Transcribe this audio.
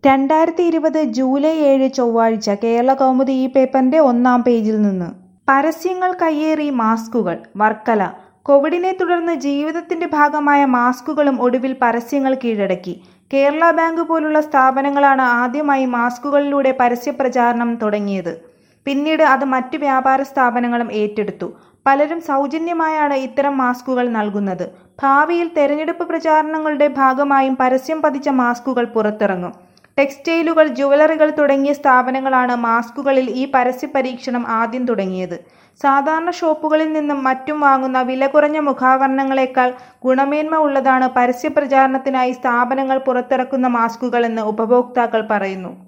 രണ്ടായിരത്തി ഇരുപത് ജൂലൈ ഏഴ് ചൊവ്വാഴ്ച കേരള കൗമുദി ഈ പേപ്പറിന്റെ ഒന്നാം പേജിൽ നിന്ന് പരസ്യങ്ങൾ കയ്യേറി മാസ്കുകൾ വർക്കല കോവിഡിനെ തുടർന്ന് ജീവിതത്തിന്റെ ഭാഗമായ മാസ്കുകളും ഒടുവിൽ പരസ്യങ്ങൾ കീഴടക്കി കേരള ബാങ്ക് പോലുള്ള സ്ഥാപനങ്ങളാണ് ആദ്യമായി മാസ്കുകളിലൂടെ പരസ്യപ്രചാരണം തുടങ്ങിയത് പിന്നീട് അത് മറ്റ് വ്യാപാര സ്ഥാപനങ്ങളും ഏറ്റെടുത്തു പലരും സൗജന്യമായാണ് ഇത്തരം മാസ്കുകൾ നൽകുന്നത് ഭാവിയിൽ തെരഞ്ഞെടുപ്പ് പ്രചാരണങ്ങളുടെ ഭാഗമായും പരസ്യം പതിച്ച മാസ്കുകൾ പുറത്തിറങ്ങും ടെക്സ്റ്റൈലുകൾ ജുവലറികൾ തുടങ്ങിയ സ്ഥാപനങ്ങളാണ് മാസ്കുകളിൽ ഈ പരസ്യ പരീക്ഷണം ആദ്യം തുടങ്ങിയത് സാധാരണ ഷോപ്പുകളിൽ നിന്നും മറ്റും വാങ്ങുന്ന വില കുറഞ്ഞ മുഖാവരണങ്ങളെക്കാൾ ഗുണമേന്മ ഉള്ളതാണ് പരസ്യ പ്രചാരണത്തിനായി സ്ഥാപനങ്ങൾ പുറത്തിറക്കുന്ന മാസ്കുകളെന്ന് ഉപഭോക്താക്കൾ പറയുന്നു